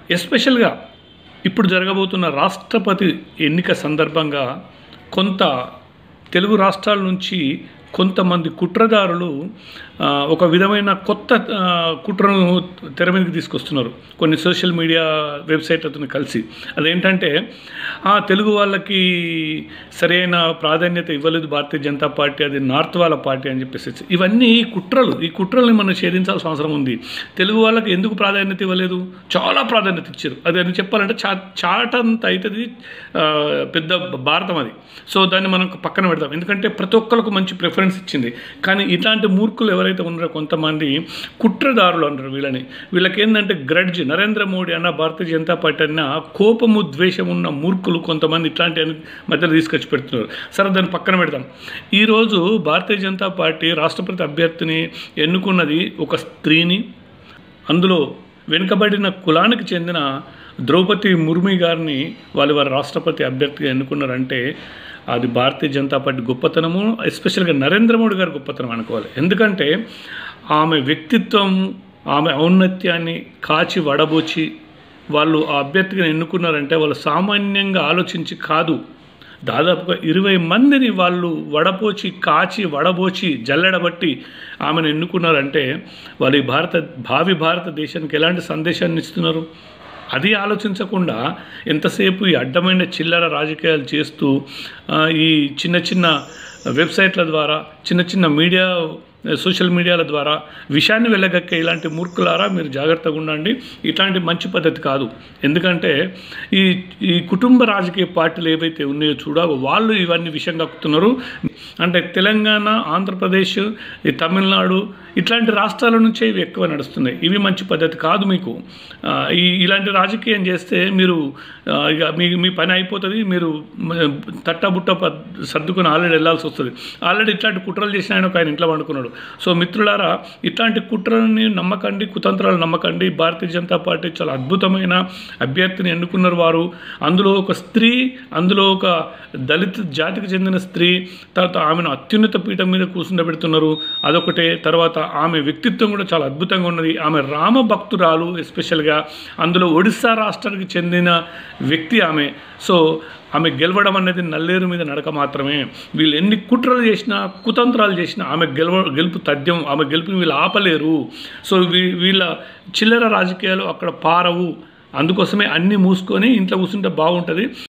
ఎస్పెషల్గా ఇప్పుడు జరగబోతున్న రాష్ట్రపతి ఎన్నిక సందర్భంగా కొంత తెలుగు రాష్ట్రాల నుంచి కొంతమంది కుట్రదారులు ఆ, ఒక విధమైన కొత్త ఆ, కుట్రను తెర మీదకి తీసుకొస్తున్నారు కొన్ని సోషల్ మీడియా వెబ్సైట్లతో కలిసి అదేంటంటే ఆ, తెలుగు వాళ్ళకి సరైన ప్రాధాన్యత ఇవ్వలేదు భారతీయ జనతా పార్టీ అది నార్త్ వాళ్ళ పార్టీ అని చెప్పేసి ఇవన్నీ కుట్రలు ఈ కుట్రల్ని మనం ఛేదించాల్సిన అవసరం ఉంది తెలుగు వాళ్ళకి ఎందుకు ప్రాధాన్యత ఇవ్వలేదు చాలా ప్రాధాన్యత ఇచ్చారు అది అని చెప్పాలంటే చా చాటంత అవుతుంది ఆ, పెద్ద భారతం అది సో దాన్ని మనం పక్కన పెడదాం ఎందుకంటే ప్రతి ఒక్కరికి మంచి ప్రిఫరెన్స్ ఇచ్చింది కానీ ఇట్లాంటి మూర్ఖులు ఎవరైతే ఉన్నారో కొంతమంది కుట్రదారులు అంటారు వీళ్ళని వీళ్ళకి ఏంటంటే గ్రడ్జ్ నరేంద్ర మోడీ అన్న భారతీయ జనతా పార్టీ అన్న కోపము ద్వేషం ఉన్న మూర్ఖులు కొంతమంది ఇట్లాంటి అని మధ్యలో తీసుకొచ్చి పెడుతున్నారు సరే దాన్ని పక్కన పెడదాం ఈరోజు భారతీయ జనతా పార్టీ రాష్ట్రపతి అభ్యర్థిని ఎన్నుకున్నది ఒక స్త్రీని అందులో వెనుకబడిన కులానికి చెందిన ద్రౌపది ముర్మి గారిని వాళ్ళు వారి రాష్ట్రపతి అభ్యర్థిగా ఎన్నుకున్నారంటే అది భారతీయ జనతా పార్టీ గొప్పతనము ఎస్పెషల్గా నరేంద్ర మోడీ గారి గొప్పతనం అనుకోవాలి ఎందుకంటే ఆమె వ్యక్తిత్వం ఆమె ఔన్నత్యాన్ని కాచి వడబోచి వాళ్ళు ఆ అభ్యర్థిగా ఎన్నుకున్నారంటే వాళ్ళు సామాన్యంగా ఆలోచించి కాదు దాదాపుగా ఇరవై మందిని వాళ్ళు వడపోచి కాచి వడబోచి జల్లెడబట్టి ఆమెను ఎన్నుకున్నారంటే వాళ్ళు ఈ భారత భావి భారతదేశానికి ఎలాంటి సందేశాన్ని ఇస్తున్నారు అది ఆలోచించకుండా ఎంతసేపు ఈ అడ్డమైన చిల్లర రాజకీయాలు చేస్తూ ఆ, ఈ చిన్న చిన్న వెబ్సైట్ల ద్వారా చిన్న చిన్న మీడియా సోషల్ మీడియాల ద్వారా విషయాన్ని వెళ్ళగక్కే ఇలాంటి మూర్ఖులారా మీరు జాగ్రత్తగా ఉండండి ఇట్లాంటి మంచి పద్ధతి కాదు ఎందుకంటే ఈ ఈ కుటుంబ రాజకీయ పార్టీలు ఏవైతే ఉన్నాయో చూడ వాళ్ళు ఇవన్నీ విషయం కక్కుతున్నారు అంటే తెలంగాణ ఆంధ్రప్రదేశ్ ఈ తమిళనాడు ఇట్లాంటి రాష్ట్రాల నుంచే ఇవి ఎక్కువ నడుస్తున్నాయి ఇవి మంచి పద్ధతి కాదు మీకు ఆ, ఈ ఇలాంటి రాజకీయం చేస్తే మీరు ఆ, ఇక మీ మీ పని అయిపోతుంది మీరు మ- తట్టబుట్ట ప- సర్దుకుని ఆల్రెడీ వెళ్ళాల్సి వస్తుంది ఆల్రెడీ ఇట్లాంటి కుట్రలు చేసిన ఆయన ఒక ఆయన ఇంట్లో వండుకున్నాడు సో మిత్రులారా ఇట్లాంటి కుట్రలని నమ్మకండి కుతంత్రాలు నమ్మకండి భారతీయ జనతా పార్టీ చాలా అద్భుతమైన అభ్యర్థిని ఎన్నుకున్నారు వారు అందులో ఒక స్త్రీ అందులో ఒక దళిత జాతికి చెందిన స్త్రీ తర్వాత ఆమెను అత్యున్నత పీఠం మీద కూర్చుండబెడుతున్నారు అదొకటే తర్వాత ఆమె వ్యక్తిత్వం కూడా చాలా అద్భుతంగా ఉన్నది ఆమె రామ భక్తురాలు ఎస్పెషల్గా అందులో ఒడిస్సా రాష్ట్రానికి చెందిన వ్యక్తి ఆమె సో ఆమె గెలవడం అనేది నల్లేరు మీద నడక మాత్రమే వీళ్ళు ఎన్ని కుట్రలు చేసినా కుతంత్రాలు చేసినా ఆమె గెలవ గెలుపు తథ్యం ఆమె గెలుపుని వీళ్ళు ఆపలేరు సో వీ- వీళ్ళ చిల్లర రాజకీయాలు అక్కడ పారవు అందుకోసమే అన్నీ మూసుకొని ఇంట్లో కూర్చుంటే బాగుంటుంది